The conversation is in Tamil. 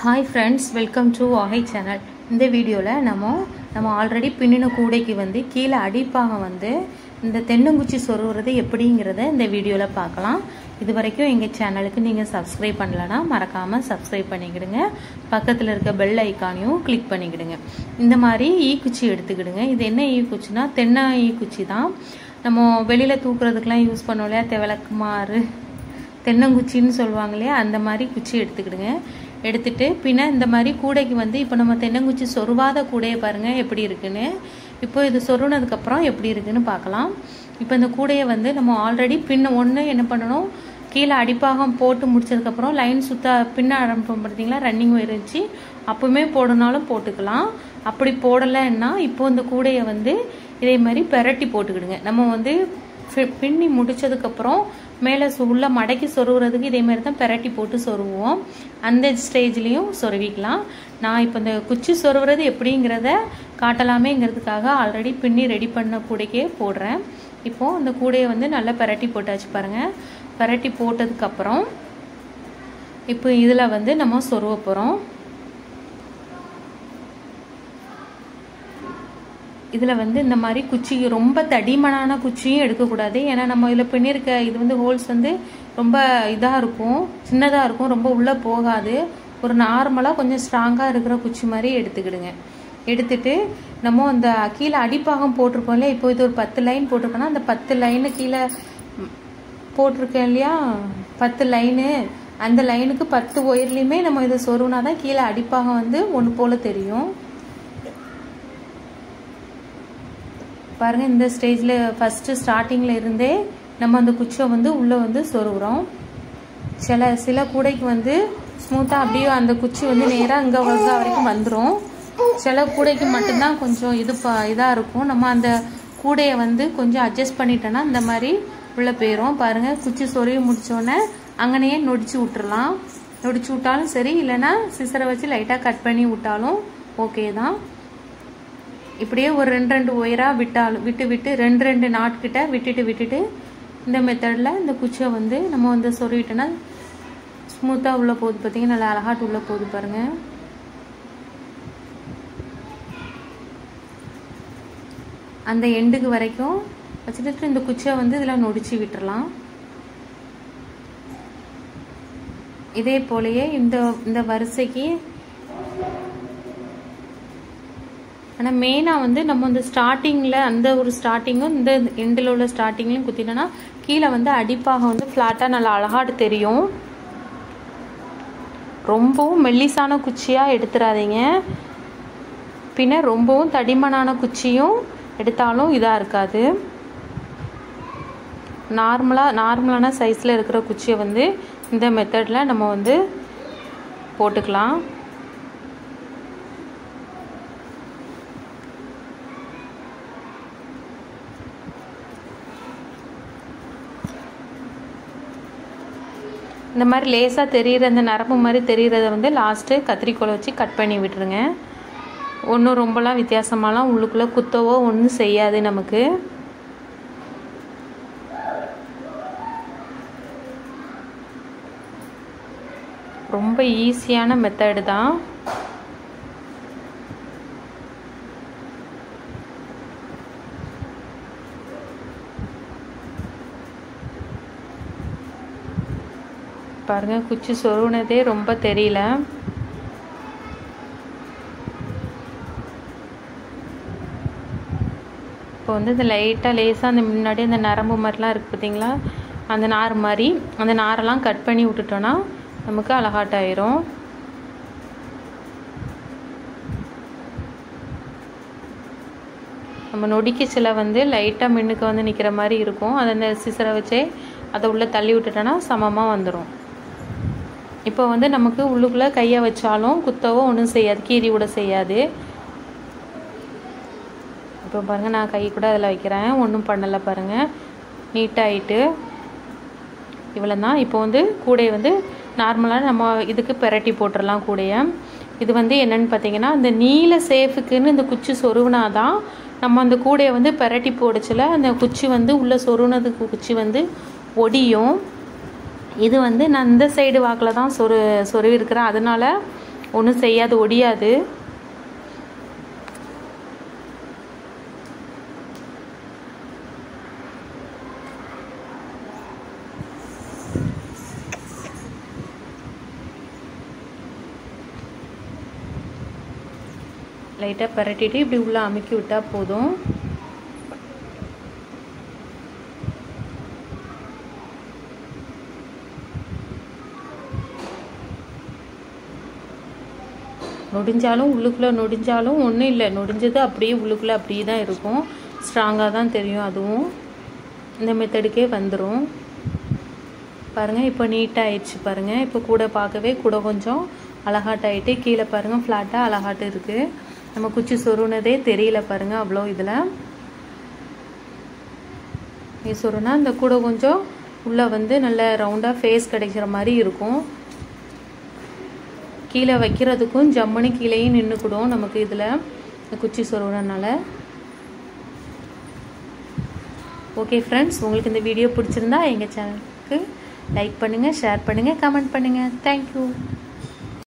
hi friends welcome to Vaagai channel இந்த வீடியோவில் நம்ம நம்ம ஆல்ரெடி பின்னின கூடைக்கு வந்து கீழே அடிப்பாகம் வந்து இந்த தென்னங்குச்சி சொருகிறது எப்படிங்கிறத இந்த வீடியோவில் பார்க்கலாம் இது வரைக்கும் எங்கள் சேனலுக்கு நீங்கள் சப்ஸ்கிரைப் பண்ணலன்னா மறக்காமல் சப்ஸ்கிரைப் பண்ணிக்கிடுங்க பக்கத்தில் இருக்க பெல் ஐக்கானையும் கிளிக் பண்ணிக்கிடுங்க இந்த மாதிரி ஈக்குச்சி எடுத்துக்கிடுங்க இது என்ன ஈக்குச்சினா தென்னை ஈக்குச்சி தான் நம்ம வெளியில் தூக்குறதுக்கெலாம் யூஸ் பண்ணோம் இல்லையா தெவலக்குமாறு தென்னங்குச்சின்னு சொல்லுவாங்க இல்லையா அந்த மாதிரி குச்சி எடுத்துக்கிடுங்க எடுத்துட்டு பின்ன இந்த மாதிரி கூடைக்கு வந்து இப்போ நம்ம தென்னங்குச்சி சொருவாத கூடையை பாருங்கள் எப்படி இருக்குன்னு இப்போ இது சொருனதுக்கப்புறம் எப்படி இருக்குன்னு பார்க்கலாம் இப்போ இந்த கூடையை வந்து நம்ம ஆல்ரெடி பின்ன ஒன்று என்ன பண்ணணும் கீழே அடிப்பாகம் போட்டு முடிச்சதுக்கப்புறம் லைன் சுத்த பின்ன ஆரம்பிப்போம் பார்த்தீங்களா ரன்னிங் ஒயர் வச்சு அப்பவுமே போடனாலும் போட்டுக்கலாம் அப்படி போடலைன்னா இப்போ இந்த கூடையை வந்து இதே மாதிரி பெரட்டி போட்டுக்கிடுங்க நம்ம வந்து பின்னி முடிச்சதுக்கப்புறம் மேலே உள்ள மடக்கி சொருகிறதுக்கு இதே மாதிரி தான் பெரட்டி போட்டு சொருவோம் அந்த ஸ்டேஜ்லேயும் சொருவிக்கலாம் நான் இப்போ இந்த குச்சி சொருகிறது எப்படிங்கிறத காட்டலாமேங்கிறதுக்காக ஆல்ரெடி பின்னி ரெடி பண்ண கூடைக்கே போடுறேன் இப்போது அந்த கூடையை வந்து நல்லா பெரட்டி போட்டாச்சு பாருங்கள் பெரட்டி போட்டதுக்கப்புறம் இப்போ இதில் வந்து நம்ம சொருவ போகிறோம் இதில் வந்து இந்த மாதிரி குச்சி ரொம்ப தடிமனான குச்சியும் எடுக்கக்கூடாது ஏன்னா நம்ம இதில் பின்னிருக்க இது வந்து ஹோல்ஸ் வந்து ரொம்ப இதாக இருக்கும் சின்னதாக இருக்கும் ரொம்ப உள்ளே போகாது ஒரு நார்மலாக கொஞ்சம் ஸ்ட்ராங்காக இருக்கிற குச்சி மாதிரி எடுத்துக்கிடுங்க எடுத்துட்டு நம்ம அந்த கீழே அடிப்பாகம் போட்டிருக்கோம் இல்லையா இப்போ இது ஒரு பத்து லைன் போட்டிருக்கோன்னா அந்த பத்து லைனு கீழே போட்டிருக்கேன் இல்லையா பத்து லைனு அந்த லைனுக்கு பத்து ஒயர்லேயுமே நம்ம இதை சொருவினா தான் கீழே அடிப்பாகம் வந்து ஒன்று போல் தெரியும் பாருங்கள் இந்த ஸ்டேஜில் ஃபஸ்ட்டு ஸ்டார்டிங்கில் இருந்தே நம்ம அந்த குச்சியை வந்து உள்ளே வந்து சொருகிறோம் சில சில கூடைக்கு வந்து ஸ்மூத்தாக அப்படியே அந்த குச்சி வந்து நேராக இங்கே வர்ற வரைக்கும் வந்துடும் சில கூடைக்கு மட்டும்தான் கொஞ்சம் இது ப இதாக இருக்கும் நம்ம அந்த கூடையை வந்து கொஞ்சம் அட்ஜஸ்ட் பண்ணிட்டோன்னா இந்த மாதிரி உள்ளே போயிடும் பாருங்கள் குச்சி சொருவி முடித்தோடனே அங்கனையே நொடிச்சு விட்டுறலாம் நொடிச்சு விட்டாலும் சரி இல்லைன்னா சிசரை வச்சு லைட்டாக கட் பண்ணி விட்டாலும் ஓகே தான் இப்படியே ஒரு ரெண்டு ரெண்டு ஒயராக விட்டாலும் விட்டு விட்டு ரெண்டு ரெண்டு நாட்கிட்ட விட்டுட்டு விட்டுட்டு இந்த மெத்தடில் இந்த குச்சியை வந்து நம்ம வந்து சொருவிட்டோன்னா ஸ்மூத்தாக உள்ளே போகுது பார்த்தீங்கன்னா நல்லா அழகாட்டு உள்ளே போகுது பாருங்கள் அந்த எண்டுக்கு வரைக்கும் வச்சுட்டு இந்த குச்சியை வந்து இதில் நொடிச்சு விட்டுறலாம் இதே போலயே இந்த இந்த வரிசைக்கு ஆனால் மெயினாக வந்து நம்ம இந்த ஸ்டார்டிங்கில் அந்த ஒரு ஸ்டார்டிங்கும் இந்த எண்டில் உள்ள ஸ்டார்டிங்லையும் குத்திட்டோன்னா கீழே வந்து அடிப்பாக வந்து ஃப்ளாட்டாக நல்லா அழகாட்டு தெரியும் ரொம்பவும் மெல்லிசான குச்சியாக எடுத்துடாதீங்க பின்ன ரொம்பவும் தடிமனான குச்சியும் எடுத்தாலும் இதாக இருக்காது நார்மலாக நார்மலான சைஸில் இருக்கிற குச்சியை வந்து இந்த மெத்தடில் நம்ம வந்து போட்டுக்கலாம் இந்த மாதிரி லேசாக தெரிகிற அந்த நரம்பு மாதிரி தெரிகிறத வந்து லாஸ்ட்டு கத்திரிக்கோலை வச்சு கட் பண்ணி விட்டுருங்க ஒன்றும் ரொம்பலாம் வித்தியாசமாலாம் உள்ளுக்குள்ளே குத்தவோ ஒன்றும் செய்யாது நமக்கு ரொம்ப ஈஸியான மெத்தடு தான் பாருங்க குச்சி சொருனதே ரொம்ப தெரியல இப்போ வந்து இந்த லைட்டாக லேசாக அந்த முன்னாடி அந்த நரம்பு மாதிரிலாம் இருக்குது பார்த்தீங்களா அந்த நார் மாதிரி அந்த நாரெல்லாம் கட் பண்ணி விட்டுட்டோன்னா நமக்கு அழகாட்டாயிரும் நம்ம நொடிக்கு சில வந்து லைட்டாக மின்னுக்கு வந்து நிற்கிற மாதிரி இருக்கும் அதை அந்த சிசரை வச்சே அதை உள்ளே தள்ளி விட்டுட்டோன்னா சமமாக வந்துடும் இப்போ வந்து நமக்கு உள்ளுக்குள்ளே கையை வச்சாலும் குத்தவோ ஒன்றும் செய்யாது கீறி விட செய்யாது இப்போ பாருங்கள் நான் கை கூட அதில் வைக்கிறேன் ஒன்றும் பண்ணலை பாருங்கள் நீட்டாகிட்டு இவ்வளோ தான் இப்போ வந்து கூடையை வந்து நார்மலாக நம்ம இதுக்கு பெரட்டி போட்டுடலாம் கூடைய இது வந்து என்னென்னு பார்த்தீங்கன்னா இந்த நீல சேஃபுக்குன்னு இந்த குச்சி சொருவினா தான் நம்ம அந்த கூடையை வந்து பெரட்டி போடுச்சில் அந்த குச்சி வந்து உள்ளே சொருனதுக்கு குச்சி வந்து ஒடியும் இது வந்து நான் இந்த சைடு வாக்கில் தான் சொரு சொருவி இருக்கிறேன் அதனால ஒன்றும் செய்யாது ஒடியாது லைட்டாக பரட்டிட்டு இப்படி உள்ளே அமுக்கி விட்டால் போதும் நொடிஞ்சாலும் உள்ளுக்குள்ளே நொடிஞ்சாலும் ஒன்றும் இல்லை நொடிஞ்சது அப்படியே உள்ளுக்குள்ளே அப்படியே தான் இருக்கும் ஸ்ட்ராங்காக தான் தெரியும் அதுவும் இந்த மெத்தடுக்கே வந்துடும் பாருங்கள் இப்போ நீட்டாகிடுச்சு பாருங்கள் இப்போ கூட பார்க்கவே கூட கொஞ்சம் அழகாட்டாயிட்டு கீழே பாருங்கள் ஃப்ளாட்டாக அழகாட்டு இருக்குது நம்ம குச்சி சொருனதே தெரியல பாருங்கள் அவ்வளோ இதில் இது சொருனா இந்த கூட கொஞ்சம் உள்ளே வந்து நல்ல ரவுண்டாக ஃபேஸ் கிடைக்கிற மாதிரி இருக்கும் கீழே வைக்கிறதுக்கும் ஜம்முன்னு கீழேயும் நின்றுக்கூடும் நமக்கு இதில் குச்சி சொருவனால ஓகே ஃப்ரெண்ட்ஸ் உங்களுக்கு இந்த வீடியோ பிடிச்சிருந்தா எங்கள் சேனலுக்கு லைக் பண்ணுங்கள் ஷேர் பண்ணுங்கள் கமெண்ட் பண்ணுங்கள் தேங்க்யூ